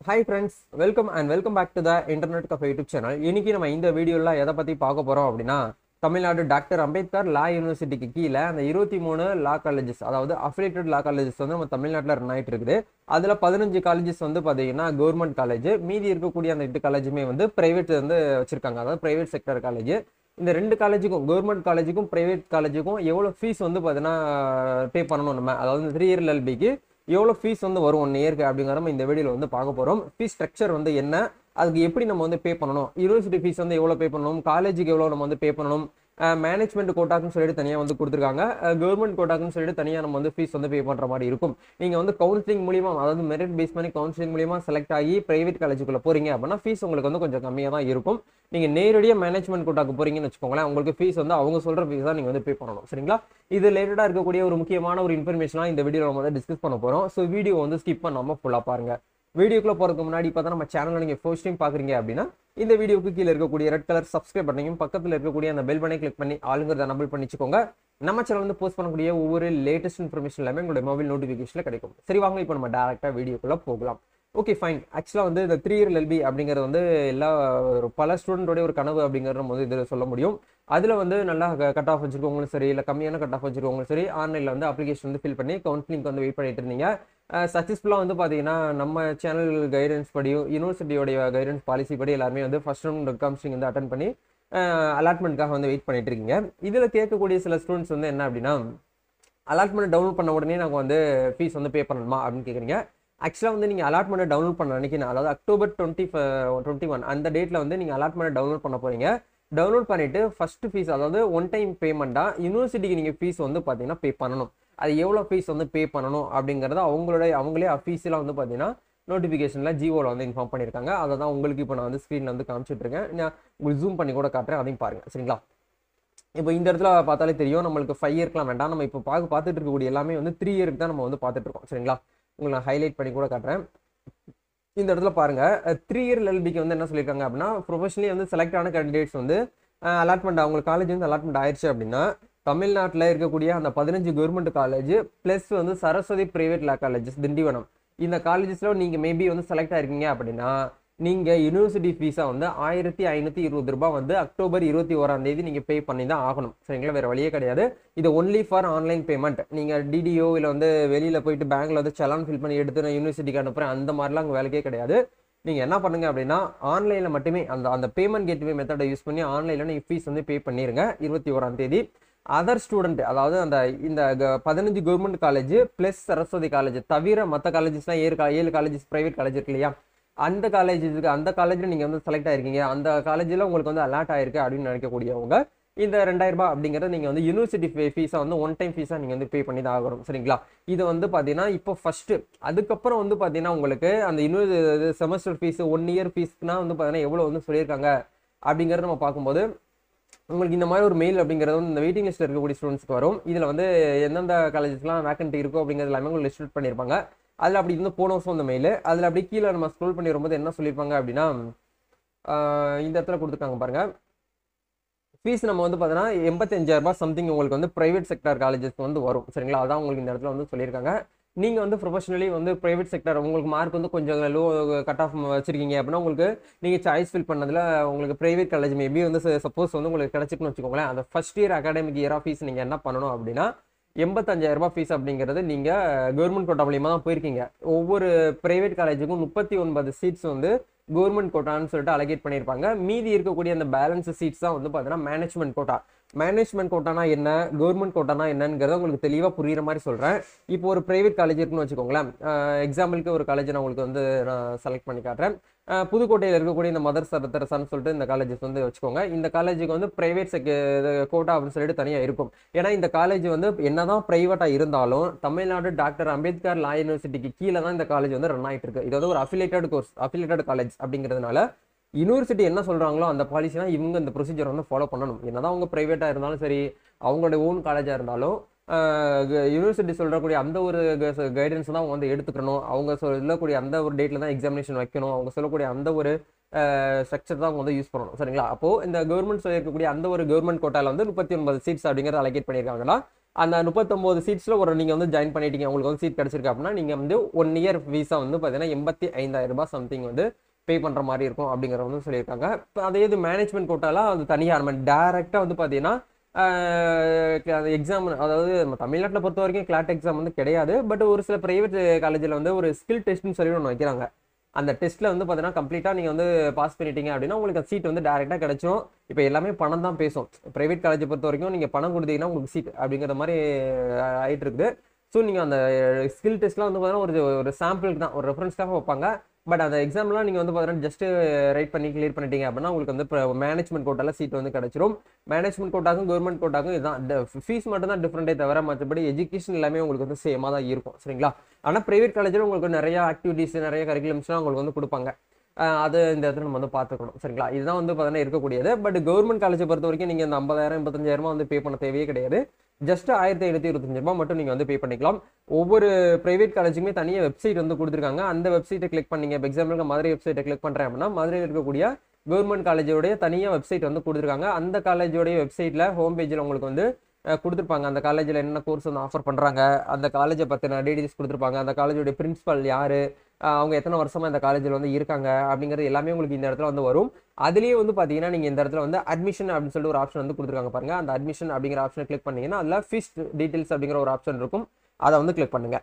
hi friends welcome and welcome back to the internet cafe YouTube channel இன்னைக்கு நம்ம இந்த வீடியோவில் எதை பற்றி பார்க்க போகிறோம் அப்படின்னா தமிழ்நாடு டாக்டர் அம்பேத்கர் லா யூனிவர்சிட்டிக்கு கீழே அந்த இருபத்தி மூணு லா காலேஜஸ் அதாவது அஃபிலேட்டட் லா காலேஜஸ் வந்து நம்ம தமிழ்நாட்டில் ரன் ஆகிட்டு இருக்குது அதில் பதினஞ்சு காலேஜஸ் வந்து பார்த்தீங்கன்னா கவர்மெண்ட் காலேஜ் மீதி இருக்கக்கூடிய அந்த எட்டு காலேஜுமே வந்து பிரைவேட் வந்து வச்சிருக்காங்க அதாவது பிரைவேட் செக்டர் காலேஜ் இந்த ரெண்டு காலேஜுக்கும் கவர்மெண்ட் காலேஜுக்கும் பிரைவேட் காலேஜுக்கும் எவ்வளோ ஃபீஸ் வந்து பார்த்தீங்கன்னா பே பண்ணணும் நம்ம அதாவது இந்த த்ரீ இயர் எல்பிக்கு எவ்வளோ ஃபீஸ் வந்து வரும் ஒன் இயருக்கு அப்படிங்கிற நம்ம இந்த வீடியோவில் வந்து பார்க்க போகிறோம் ஃபீஸ் ஸ்ட்ரக்சர் வந்து என்ன அதுக்கு எப்படி நம்ம வந்து பே பண்ணணும் யூனிவர்சிட்டி ஃபீஸ் வந்து எவ்வளோ பே பண்ணணும் காலேஜுக்கு எவ்வளோ நம்ம வந்து பே பண்ணணும் மேனேஜ்மெண்ட் கோட்டாக்குன்னு சொல்லிட்டு தனியாக வந்து கொடுத்துருக்காங்க கவர்மெண்ட் கோட்டாக்குன்னு சொல்லிட்டு தனியாக நம்ம வந்து ஃபீஸ் வந்து பே பண்ணுற மாதிரி இருக்கும் நீங்கள் வந்து கவுன்சிலிங் மூலியமா அதாவது மெரிட் பேஸ் பண்ணி கவுன்சிலிங் மூலியமா செலக்ட் ஆகி பிரைவேட் காலேஜுக்குள்ளே போறீங்க அப்படின்னா ஃபீஸ் உங்களுக்கு வந்து கொஞ்சம் கம்மியாக தான் இருக்கும் நீங்கள் நேரடியாக மேனேஜ்மெண்ட் கோட்டாக்கு போறீங்கன்னு வச்சுக்கோங்களேன் உங்களுக்கு ஃபீஸ் வந்து அவங்க சொல்கிற ஃபீஸ் தான் நீங்கள் வந்து பே பண்ணணும் சரிங்களா இது ரிலேட்டடாக இருக்கக்கூடிய ஒரு முக்கியமான ஒரு இன்ஃபர்மேஷனாக இந்த வீடியோ நம்ம வந்து டிஸ்கஸ் பண்ண போகிறோம் ஸோ வீடியோ வந்து ஸ்கிப் பண்ணாமல் ஃபுல்லாக பாருங்க வீடியோக்குள்ள போகிறதுக்கு முன்னாடி பார்த்தா நம்ம சேனலில் நீங்கள் ஃபர்ஸ்ட் டைம் பார்க்குறீங்க அப்படின்னா இந்த வீடியோக்கு கீழே இருக்கக்கூடிய ரெட் கலர் சப்ஸ்கிரைப் பண்ணையும் பக்கத்தில் இருக்கக்கூடிய அந்த பெல் பட்டனை கிளிக் பண்ணி ஆளுங்கிறத நம்பர் பண்ணிச்சுக்கோங்க நம்ம சேனல் வந்து போஸ்ட் பண்ணக்கூடிய ஒவ்வொரு லேட்டஸ்ட் இன்ஃபர்மேஷன் எல்லாமே உங்களுடைய மொபைல் நோட்டிஃபிகேஷனில் கிடைக்கும் சரி வாங்க இப்போ நம்ம டேரெக்டாக வீடியோக்குள்ளே போகலாம் ஓகே ஃபைன் ஆக்சுவலாக வந்து இந்த த்ரீ இயர் எல்பி அப்படிங்கிறது வந்து எல்லா ஒரு பல ஸ்டூடெண்டோடைய ஒரு கனவு அப்படிங்கிறத நம்ம வந்து இதில் சொல்ல முடியும் அதில் வந்து நல்லா கட் ஆஃப் வச்சிருக்கவங்களும் சரி இல்லை கம்மியான கட் ஆஃப் வச்சிருக்கவங்களும் சரி ஆன்லைனில் வந்து அப்ளிகேஷன் வந்து ஃபில் பண்ணி கவுன்சிலிங்க்கு வந்து வெயிட் பண்ணிட்டு இருந்தீங்க சக்ஸஸ்ஃபுல்லாக வந்து பார்த்தீங்கன்னா நம்ம சேனல் கைடன்ஸ் படியும் யூனிவர்சிட்டியோடைய கைடன்ஸ் பாலிசி படி எல்லாருமே வந்து ஃபர்ஸ்ட் ரவுண்ட் கவுன்சிலிங் வந்து அட்டன் பண்ணி அலாட்மெண்ட்காக வந்து வெயிட் பண்ணிட்டு இருக்கீங்க இதில் கேட்கக்கூடிய சில ஸ்டூடெண்ட்ஸ் வந்து என்ன அப்படின்னா அலாட்மெண்ட் டவுன்லோட் பண்ண உடனே நாங்கள் வந்து ஃபீஸ் வந்து பே பண்ணணுமா அப்படின்னு கேட்குறீங்க ஆக்சுவலாக வந்து நீங்கள் அலாட்மெண்ட் டவுன்லோட் பண்ண நினைக்கிறேன் அதாவது அக்டோபர் டுவெண்ட்டி டுவெண்ட்டி ஒன் அந்த டேட்டில் வந்து நீங்கள் அலாட்மெண்ட் டவுன்லோட் பண்ண போகிறீங்க டவுன்லோட் பண்ணிவிட்டு ஃபஸ்ட்டு ஃபீஸ் அதாவது ஒன் டைம் பேமெண்ட்டாக யூனிவர்சிட்டிக்கு நீங்கள் ஃபீஸ் வந்து பார்த்தீங்கன்னா பே பண்ணணும் அது எவ்வளோ ஃபீஸ் வந்து பே பண்ணணும் அப்படிங்கிறத அவங்களோட அவங்களே அஃபீஸியலாக வந்து பார்த்தீங்கன்னா நோட்டிஃபிகேஷனில் ஜியோவில் வந்து இன்ஃபார்ம் பண்ணியிருக்காங்க அதை தான் உங்களுக்கு இப்போ நான் வந்து ஸ்க்ரீனில் வந்து காமிச்சிட்டு இருக்கேன் நான் உங்களுக்கு ஜூம் பண்ணி கூட காட்டுறேன் அதையும் பாருங்கள் சரிங்களா இப்போ இந்த இடத்துல பார்த்தாலே தெரியும் நம்மளுக்கு ஃபைவ் இயர்க்குலாம் வேண்டாம் நம்ம இப்போ பார்க்க பார்த்துட்டு இருக்கக்கூடிய எல்லாமே வந்து த்ரீ இயருக்கு தான் நம்ம வந்து பார்த்துட்டு இருக்கோம் சரிங்களா உங்களுக்கு நான் ஹைலைட் பண்ணி கூட காட்டுறேன் இந்த இடத்துல பாருங்க த்ரீ இயர் எல்பிக்கு வந்து என்ன சொல்லியிருக்காங்க அப்படின்னா ப்ரொஃபஷனலி வந்து செலக்ட் ஆன கேண்டிடேட்ஸ் வந்து அலாட்மெண்ட் அவங்க காலேஜ் வந்து அலாட்மெண்ட் ஆயிடுச்சு அப்படின்னா தமிழ்நாட்டில் இருக்கக்கூடிய அந்த பதினஞ்சு கவர்மெண்ட் காலேஜ் ப்ளஸ் வந்து Saraswathi private law colleges Tindivanam இந்த காலேஜஸில் நீங்கள் மேபி வந்து செலக்ட் ஆயிருக்கீங்க அப்படின்னா நீங்கள் யூனிவர்சிட்டி ஃபீஸாக வந்து ஆயிரத்தி ஐநூற்றி இருபது ரூபாய் வந்து அக்டோபர் இருபத்தி ஓராம் தேதி நீங்கள் பே பண்ணி தான் ஆகணும் சரிங்களா வேறு வழியே கிடையாது இது ஒன்லி ஃபார் ஆன்லைன் பேமெண்ட் நீங்கள் டிடிஓ இல்லை வந்து வெளியில் போயிட்டு பேங்க்கில் வந்து சலான் ஃபில் பண்ணி எடுத்து நான் யூனிவர்சிட்டிக்கு அனுப்புகிறேன் அந்த மாதிரிலாம் அங்கே வேலைக்கே கிடையாது நீங்கள் என்ன பண்ணுங்க அப்படின்னா ஆன்லைனில் மட்டுமே அந்த அந்த பேமெண்ட் கேட்வே மெத்தடை யூஸ் பண்ணி ஆன்லைனில் நீங்கள் ஃபீஸ் வந்து பே பண்ணிடுங்க இருபத்தி ஓராம் தேதி அதர் ஸ்டூடெண்ட் அதாவது அந்த இந்த பதினஞ்சு government college plus Saraswathi college தவிர மற்ற காலேஜஸ்லாம் ஏழு ஏழு காலேஜஸ் ப்ரைவேட் காலேஜ் இருக்கு இல்லையா அந்த காலேஜுக்கு அந்த காலேஜில் நீங்கள் வந்து செலக்ட் ஆயிருக்கீங்க அந்த காலேஜில் உங்களுக்கு வந்து அலாட் ஆயிருக்கு அப்படின்னு நினைக்கக்கூடியவங்க இந்த ரெண்டாயிரம் ரூபாய் அப்படிங்கிறத நீங்கள் வந்து யூனிவர்சிட்டி ஃபீஸாக வந்து ஒன் டைம் ஃபீஸாக நீங்கள் வந்து பே பண்ணி தான் ஆகணும் சரிங்களா இது வந்து பார்த்தீங்கன்னா இப்போ ஃபஸ்ட்டு அதுக்கப்புறம் வந்து பார்த்தீங்கன்னா உங்களுக்கு அந்த university semester fees one year ஃபீஸ்க்குனா வந்து பார்த்தீங்கன்னா எவ்வளோ வந்து சொல்லியிருக்காங்க அப்படிங்கிறத நம்ம பார்க்கும்போது உங்களுக்கு இந்த மாதிரி ஒரு மெயில் அப்படிங்கிறது வந்து இந்த வெயிட்டிங் லிஸ்ட்டில் இருக்கக்கூடிய ஸ்டூடெண்ட்ஸ்க்கு வரும் இதில் வந்து எந்தெந்த காலேஜஸ்லாம் வேக்கன்ட் இருக்கோ அப்படிங்கிறது எல்லாமே உங்களுக்கு லிஸ்ட் அவுட் பண்ணியிருப்பாங்க அதில் அப்படி இருந்து போன வருஷம் அந்த மெயில் அதில் அப்படி கீழே நம்ம ஸ்க்ரோல் பண்ணி வரும்போது என்ன சொல்லியிருப்பாங்க அப்படின்னா இந்த இடத்துல கொடுத்துருக்காங்க பாருங்கள் ஃபீஸ் நம்ம வந்து பார்த்தீங்கன்னா எண்பத்தஞ்சாயிரரூபா சம்திங் உங்களுக்கு வந்து ப்ரைவேட் செக்டர் காலேஜஸ்க்கு வந்து வரும் சரிங்களா அதான் உங்களுக்கு இந்த இடத்துல வந்து சொல்லியிருக்காங்க நீங்கள் வந்து ப்ரொஃபஷனலி வந்து ப்ரைவேட் செக்டர் உங்களுக்கு மார்க் வந்து கொஞ்சம் லோ கட் ஆஃப் வச்சிருக்கீங்க அப்படின்னா உங்களுக்கு நீங்கள் சாய்ஸ் ஃபில் பண்ணதில் உங்களுக்கு ப்ரைவேட் காலேஜ் மேபி வந்து சப்போஸ் வந்து உங்களுக்கு கிடச்சிட்டுன்னு வச்சுக்கோங்களேன் அந்த first year academic year of fees நீங்கள் என்ன பண்ணணும் அப்படின்னா எண்பத்தஞ்சாயிரரூபா ஃபீஸ் அப்படிங்கிறது நீங்கள் கவர்மெண்ட் கோட்டா மூலியமாக தான் போயிருக்கீங்க ஒவ்வொரு ப்ரைவேட் காலேஜுக்கும் முப்பத்தி ஒன்பது சீட்ஸ் வந்து கவர்மெண்ட் கோட்டான்னு சொல்லிட்டு அலகேட் பண்ணியிருப்பாங்க மீதி இருக்கக்கூடிய அந்த பேலன்ஸ் சீட்ஸ் தான் வந்து பார்த்தீங்கன்னா மேனேஜ்மெண்ட் கோட்டா மேனேஜ்மெண்ட் கோட்டானா என்ன கவர்மெண்ட் கோட்டானா என்னங்கிறத உங்களுக்கு தெளிவாக புரியுற மாதிரி சொல்கிறேன் இப்போ ஒரு ப்ரைவேட் காலேஜ் இருக்குன்னு வச்சுக்கோங்களேன் எக்ஸாம்பிளுக்கு ஒரு காலேஜ் நான் உங்களுக்கு வந்து நான் செலக்ட் பண்ணி காட்டுறேன் புதுக்கோட்டையில் இருக்கக்கூடிய இந்த மதர் சரத்தரசான்னு சொல்லிட்டு இந்த காலேஜஸ் வந்து வச்சுக்கோங்க இந்த காலேஜுக்கு வந்து ப்ரைவேட் செக் கோட்டா அப்படின்னு சொல்லிட்டு தனியாக இருக்கும் ஏன்னா இந்த காலேஜ் வந்து என்னதான் ப்ரைவேட்டாக இருந்தாலும் தமிழ்நாடு டாக்டர் அம்பேத்கர் லா யூனிவர்சிட்டிக்கு கீழே தான் இந்த காலேஜ் வந்து ரன் ஆகிட்டு இருக்கு இது வந்து ஒரு அஃபிலேட்டட் கோர்ஸ் அஃபிலேட்டட் காலேஜ் அப்படிங்கிறதுனால யூனிவர்சிட்டி என்ன சொல்கிறாங்களோ அந்த பாலிசினா இவங்க இந்த ப்ரொசீஜர் வந்து ஃபாலோ பண்ணணும் என்னதான் அவங்க ப்ரைவேட்டாக இருந்தாலும் சரி அவங்களோட ஓன் காலேஜாக இருந்தாலும் யூனிவர்சிட்டி சொல்லக்கூடிய அந்த ஒரு கைடன்ஸ் தான் அவங்க வந்து எடுத்துக்கணும் அவங்க சொல்லக்கூடிய அந்த ஒரு டேட்டில் தான் எக்ஸாமினேஷன் வைக்கணும் அவங்க சொல்லக்கூடிய அந்த ஒரு ஸ்ட்ரக்சர் தான் அவங்க வந்து யூஸ் பண்ணணும் சரிங்களா அப்போது இந்த கவர்மெண்ட் இருக்கக்கூடிய அந்த ஒரு கவர்மெண்ட் கோட்டாவில் வந்து முப்பத்தி ஒன்பது சீட்ஸ் அப்படிங்கிறத அலகேட் பண்ணியிருக்காங்கன்னா அந்த முப்பத்தொம்போது சீட்ஸில் ஒரு நீங்கள் வந்து ஜாயின் பண்ணிட்டீங்க உங்களுக்கு வந்து சீட் கிடச்சிருக்கு அப்படின்னா நீங்கள் வந்து ஒன் இயர் வீசா வந்து பார்த்தீங்கன்னா எண்பத்தி ஐந்தாயிரம் ரூபாய் சம்திங் வந்து பே பண்ணுற மாதிரி இருக்கும் அப்படிங்கிற வந்து சொல்லியிருக்காங்க இப்போ அதே இது மேனேஜ்மெண்ட் கோட்டாலாம் அது தனியாக நம்ம டேரெக்டாக வந்து பார்த்தீங்கன்னா எக்ஸாம் அதாவது நம்ம தமிழ்நாட்டில் பொறுத்த வரைக்கும் கிளாட் எக்ஸாம் வந்து கிடையாது பட் ஒரு சில ப்ரைவேட் காலேஜில் வந்து ஒரு ஸ்கில் டெஸ்ட்னு சொல்லி ஒன்று வைக்கிறாங்க அந்த டெஸ்ட்டில் வந்து பார்த்தீங்கன்னா கம்ப்ளீட்டாக நீங்கள் வந்து பாஸ் பண்ணிட்டீங்க அப்படின்னா உங்களுக்கு சீட் வந்து டேரெக்டாக கிடைச்சிரும் இப்போ எல்லாமே பணம் தான் பேசும் ப்ரைவேட் காலேஜை பொறுத்த வரைக்கும் நீங்கள் பணம் கொடுத்தீங்கன்னா உங்களுக்கு சீட் அப்படிங்கிற மாதிரி அஹ், ஆயிட்டு இருக்குது ஸோ நீங்கள் அந்த ஸ்கில் டெஸ்ட்லாம் வந்து பார்த்தீங்கன்னா ஒரு ஒரு சாம்பிளுக்கு தான் ஒரு ரெஃபரன்ஸ்க்காக வைப்பாங்க பட் அந்த எக்ஸாம்லாம் நீங்கள் வந்து பார்த்தீங்கன்னா ஜஸ்ட் ரைட் பண்ணி கிளியர் பண்ணிட்டீங்க அப்படின்னா உங்களுக்கு வந்து இப்போ மேனேஜ்மெண்ட் கோட்டால சீட் வந்து கிடைச்சிரும் மேனேஜ்மெண்ட் கோட்டாக்கும் கவர்மெண்ட் கோட்டாக்கும் இதுதான் ஃபீஸ் மட்டும் தான் டிஃப்ரெண்டே தவிர மற்றபடி எஜுகேஷன் எல்லாமே உங்களுக்கு வந்து சேமாக தான் இருக்கும் சரிங்களா ஆனால் ப்ரைவேட் காலேஜில் உங்களுக்கு நிறைய ஆக்டிவிட்டீஸ் நிறைய கரிக்குலம்ஸ்லாம் உங்களுக்கு வந்து கொடுப்பாங்க அஹ் அது இந்த இடத்துல நம்ம வந்து பார்த்துக்கணும் சரிங்களா இதுதான் வந்து பார்த்தீங்கன்னா இருக்கக்கூடியது பட் கவர்மெண்ட் காலேஜை பொறுத்த வரைக்கும் நீங்கள் இந்த ஐம்பதாயிரம் எண்பத்தஞ்சாயிரமா வந்து பே பண்ண தேவையே கிடையாது ஜஸ்ட் ஆயிரத்தி ஐநூற்றி இருபத்தஞ்சு ரூபாய் மட்டும் நீங்கள் வந்து பே பண்ணிக்கலாம் ஒவ்வொரு பிரைவேட் காலேஜுக்குமே தனியாக வெப்சைட் வந்து கொடுத்துருக்காங்க அந்த வெப்சைட்டை கிளிக் பண்ணீங்க இப்போ எக்ஸாம்பிளுக்கு மதுரை வெப்சைட்டை கிளிக் பண்ணுறேன் அப்படின்னா மதுரையில் இருக்கக்கூடிய கவர்மெண்ட் காலேஜோடைய தனியாக வெப்சைட் வந்து கொடுத்துருக்காங்க அந்த காலேஜோடைய வெப்சைட்டில் ஹோம் பேஜில் உங்களுக்கு வந்து அஹ், கொடுத்துருப்பாங்க அந்த காலேஜில் என்னென்ன கோர்ஸ் வந்து ஆஃபர் பண்ணுறாங்க அந்த காலேஜை பற்றின டீடைல்ஸ் கொடுத்துருப்பாங்க அந்த காலேஜோடைய பிரின்சிபல் யார் அவங்க எத்தனை வருஷமா இந்த காலேஜில் வந்து இருக்காங்க அப்படிங்கிறது எல்லாமே உங்களுக்கு இந்த இடத்துல வந்து வரும் அதுலேயே வந்து பார்த்தீங்கன்னா நீங்கள் இந்த இடத்துல வந்து அட்மிஷன் அப்படின்னு சொல்லிட்டு ஒரு ஆப்ஷன் வந்து கொடுத்துருக்காங்க பாருங்க அந்த அட்மிஷன் அப்படிங்கிற ஆப்ஷனை கிளிக் பண்ணீங்கன்னா அதில் ஃபீஸ் டீடைல்ஸ் அப்படிங்கிற ஒரு ஆப்ஷன் இருக்கும் அதை வந்து கிளிக் பண்ணுங்க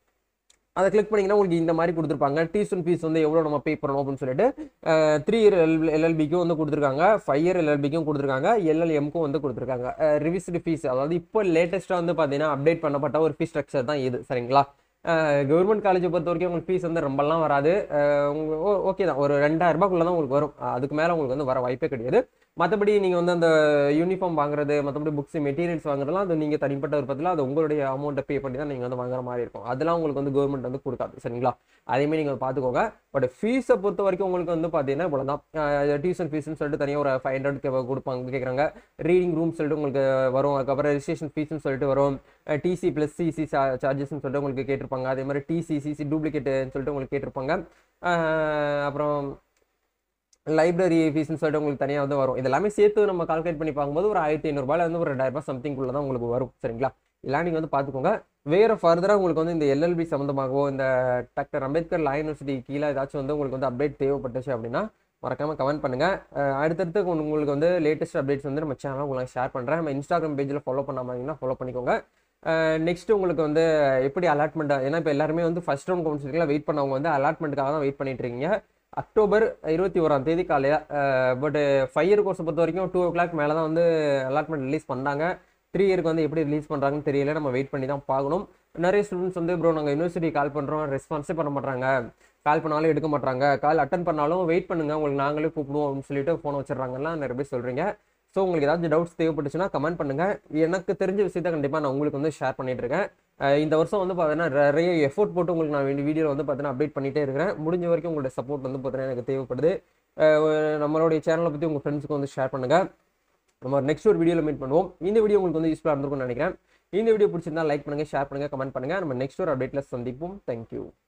அதை கிளிக் பண்ணீங்கன்னா உங்களுக்கு இந்த மாதிரி கொடுத்துருப்பாங்க டியூஷன் ஃபீஸ் வந்து எவ்வளோ நம்ம பே பண்ணணும் அப்படின்னு சொல்லிட்டு த்ரீ இயர் எல் எல்எல்பிக்கும் வந்து கொடுத்துருக்காங்க ஃபைவ் இயர் எல்எல்பிக்கும் கொடுத்துருக்காங்க எல்எல்எம்க்கும் வந்து கொடுத்துருக்காங்க ரிவிஸ்டு ஃபீஸ் அதாவது இப்போ லேட்டஸ்ட்டாக வந்து பார்த்தீங்கன்னா அப்டேட் பண்ணப்பட்ட ஒரு ஃபீஸ் ஸ்ட்ரக்சர் தான் இது சரிங்களா கவர்மெண்ட் காலேஜை பொறுத்த வரைக்கும் உங்களுக்கு ஃபீஸ் வந்து ரொம்பலாம் வராது அஹ் உங்க ஓகே தான் ஒரு ரெண்டாயிரம் ரூபாய்க்குள்ள தான் உங்களுக்கு வரும் அஹ் அதுக்கு மேலே உங்களுக்கு வந்து வர வாய்ப்பே கிடையாது மற்றபடி நீங்கள் வந்து அந்த யூனிஃபார்ம் வாங்குறது மற்றபடி புக்ஸ் மெட்டீரியல்ஸ் வாங்குறதுலாம் அது நீங்கள் தனிப்பட்ட விருப்பத்தில் அது உங்களுடைய அமௌண்ட்டை பே பண்ணி தான் நீங்கள் வந்து வாங்குற மாதிரி இருக்கும் அதெல்லாம் உங்களுக்கு வந்து கவர்மெண்ட் வந்து கொடுக்காது சரிங்களா அதேமாதிரி நீங்கள் பார்த்துக்கோங்க பட் ஃபீஸை பொறுத்த வரைக்கும் உங்களுக்கு வந்து பார்த்தீங்கன்னா இவ்வளோ தான் டியூஷன் ஃபீஸ்னு சொல்லிட்டு தனியாக ஒரு ஃபைவ் ஹண்ட்ரட் கொடுப்பாங்க கேட்குறாங்க ரீடிங் ரூம் சொல்லிட்டு உங்களுக்கு வரும் அதுக்கப்புறம் ரெஜிஸ்ட்ரேஷன் ஃபீஸ்னு சொல்லிட்டு வரும் டிசி ப்ளஸ் சிசி சார்ஜஸ்ன்னு சொல்லிட்டு உங்களுக்கு கேட்டிருப்பாங்க அதே மாதிரி டிசி சிசி டூப்ளிகேட்னு சொல்லிட்டு உங்களுக்கு கேட்டிருப்பாங்க அஹ் அப்புறம் லைப்ரரி ஃபீஸ்னு சொல்லிட்டு உங்களுக்கு தனியாக வந்து வரும் இதெல்லாமே சேர்த்து நம்ம கால்குலேட் பண்ணி பார்க்கும்போது ஒரு ஆயிரத்தி ஐநூறுபாயில வந்து ஒரு ரெண்டாயிரம் ரூபாய் சம்திங்குள்ள தான் உங்களுக்கு வரும் சரிங்களா இதெல்லாம் நீங்கள் வந்து பார்த்துக்கோங்க வேறு ஃபர்தராக உங்களுக்கு வந்து இந்த எல்எல்பி சம்மந்தமாகவோ இந்த டாக்டர் அம்பேத்கர் லா யூனிவர்சிட்டி கீழே ஏதாச்சும் வந்து உங்களுக்கு வந்து அப்டேட் தேவைப்பட்டுச்சு அப்படின்னா மறக்காம கமெண்ட் பண்ணுங்க அஹ் அடுத்தடுத்து உங்களுக்கு உங்களுக்கு வந்து லேட்டஸ்ட் அப்டேட்ஸ் வந்து நம்ம சேனலில் உங்களுக்கு ஷேர் பண்ணுறேன் நம்ம இன்ஸ்டாகிராம் பேஜில் ஃபாலோ பண்ணாமல் ஃபாலோ பண்ணிக்கோங்க நெக்ஸ்ட் உங்களுக்கு வந்து எப்படி அலாட்மெண்ட் ஏன்னா இப்போ எல்லாருமே வந்து ஃபர்ஸ்ட் ரவுண்ட் கவுன்சிலிங்கில் வெயிட் பண்ணவங்க வந்து அலாட்மெண்ட்டுக்காக தான் வெயிட் பண்ணிட்டு இருக்கீங்க அக்டோபர் இருபத்தி ஓராம் தேதி காலையில் பட் ஃபைவ் இயர் கோர்ஸை பொறுத்த வரைக்கும் டூ ஓ கிளாக் மேலே தான் வந்து அலாட்மெண்ட் ரிலீஸ் பண்ணாங்க த்ரீ இயருக்கு வந்து எப்படி ரிலீஸ் பண்ணுறாங்கன்னு தெரியல நம்ம வெயிட் பண்ணி தான் பார்க்கணும் நிறைய ஸ்டூடெண்ட்ஸ் வந்து ப்ரோ நாங்கள் யூனிவர்சிட்டி கால் பண்ணுறோம் ரெஸ்பான்ஸே பண்ண மாட்டாங்க கால் பண்ணாலும் எடுக்க மாட்டாங்க கால் அட்டன் பண்ணாலும் வெயிட் பண்ணுங்க உங்களுக்கு நாங்களே கூப்பிடுவோம் அப்படின்னு சொல்லிட்டு ஃபோன் வச்சிடறாங்கலாம் நிறைய பேர் சொல்கிறீங்க ஸோ உங்களுக்கு ஏதாவது டவுட்ஸ் தேவைப்பட்டுச்சுன்னா கமெண்ட் பண்ணுங்க எனக்கு தெரிஞ்ச விஷயத்த கண்டிப்பாக நான் உங்களுக்கு வந்து ஷேர் பண்ணிட்டு இருக்கேன் அஹ் இந்த வருஷம் வந்து பார்த்தீங்கன்னா நிறைய எஃபோர்ட் போட்டு உங்களுக்கு நான் வீடியோ வந்து பார்த்தீங்கன்னா அப்டேட் பண்ணிட்டே இருக்கிறேன் முடிஞ்ச வரைக்கும் உங்களோட சப்போர்ட் வந்து பார்த்தீங்கன்னா எனக்கு தேவைப்படுது அஹ் நம்மளுடைய சேனலை பற்றி உங்கள் ஃப்ரெண்ட்ஸுக்கு வந்து ஷேர் பண்ணுங்க நம்ம நெக்ஸ்ட் ஒரு வீடியோவில் மீட் பண்ணுவோம் இந்த வீடியோ உங்களுக்கு வந்து யூஸ்ஃபுல்லாக இருந்திருக்கும்னு நினைக்கிறேன் இந்த வீடியோ பிடிச்சிருந்தா லைக் பண்ணுங்க ஷேர் பண்ணுங்க கமெண்ட் பண்ணுங்க நம்ம நெக்ஸ்ட் ஒரு அப்டேட்ல சந்திப்போம் தேங்க்யூ